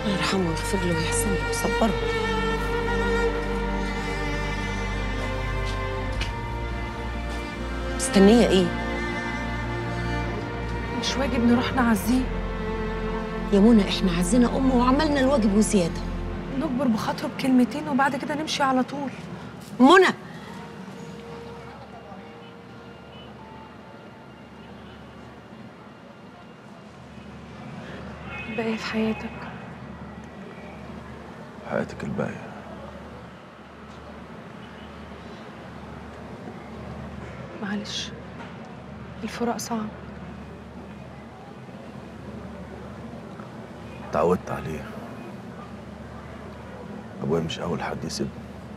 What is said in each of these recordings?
الله يرحمه ويغفر له ويحسن له ويصبره مستنية ايه؟ مش واجب نروح نعزيه يا منى احنا عزينا امه وعملنا الواجب وزيادة نجبر بخاطره بكلمتين وبعد كده نمشي على طول منى باقي في حياتك حياتك الباقية معلش الفراق صعب تعودت عليه أبويا مش أول حد يسيبني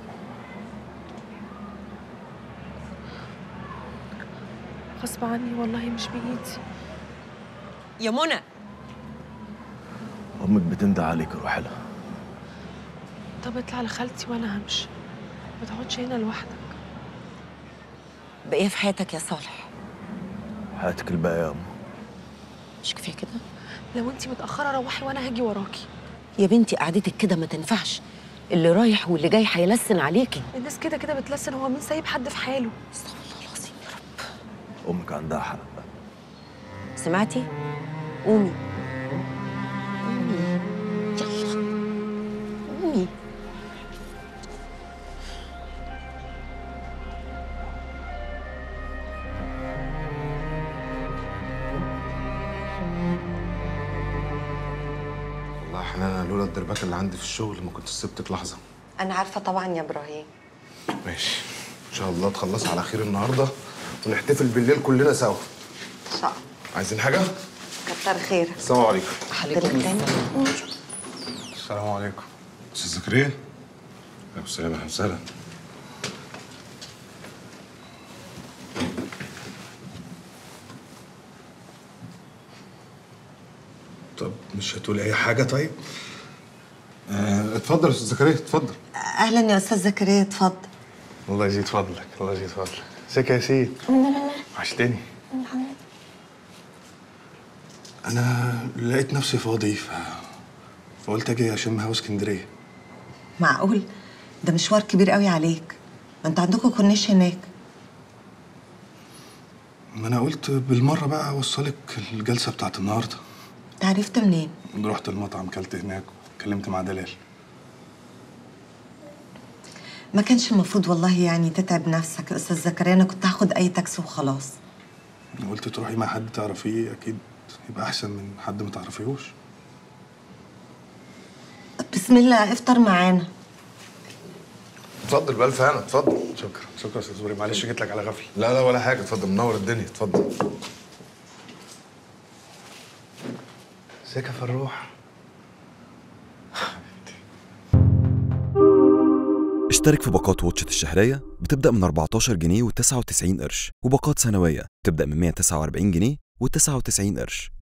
غصب عني والله مش بإيدي يا منى أمك بتندى عليك روح لها طب اطلع لخالتي وانا همشي ما تقعدش هنا لوحدك بقية في حياتك يا صالح حياتك الباقية يا أم مش كفاية كده لو انتي متأخرة روحي وانا هاجي وراكي يا بنتي قعدتك كده ما تنفعش اللي رايح واللي جاي هيلسن عليكي الناس كده كده بتلسن هو مين سايب حد في حاله استغفر الله العظيم يا رب أمك عندها حق سمعتي؟ قومي قومي يلا قومي والله يا حنان لولا الدربكه اللي عندي في الشغل ما كنت سبتك لحظه أنا عارفة طبعا يا إبراهيم ماشي ان شاء الله تخلصي على خير النهارده ونحتفل بالليل كلنا سوا إن شاء الله عايزين حاجه كتر خيرك السلام عليكم عليكم السلام السلام عليكم استاذ زكريا ابو السلام اهلا وسهلا طب مش هتقول اي حاجه طيب آه، اتفضل يا استاذ زكريا اتفضل أهلا يا أستاذ زكريا اتفضل الله يزيد فضلك الله يزيد فضلك ازيك يا سيد وحشتني انا لقيت نفسي فاضي ف... فقلت اجي اشم هوا اسكندريه معقول ده مشوار كبير قوي عليك ما انت عندكم كورنيش هناك ما انا قلت بالمره بقى اوصلك الجلسه بتاعت النهارده انت عرفت منين رحت المطعم كلت هناك وكلمت مع دلال ما كانش المفروض والله يعني تتعب نفسك يا أستاذ زكريا أنا كنت هاخد أي تاكسي وخلاص قلت تروحي مع حد تعرفيه اكيد يبقى احسن من حد ما تعرفيهوش طب بسم الله افطر معانا اتفضل بألف هنا اتفضل شكرا شكرا يا استاذ زوري معلش جيت لك على غفله لا لا ولا حاجه اتفضل منور الدنيا اتفضل ازيك يا فروح اشترك في باقات واتشت الشهرية بتبدأ من 14 جنيه و99 قرش وباقات سنوية بتبدأ من 149 جنيه و99 قرش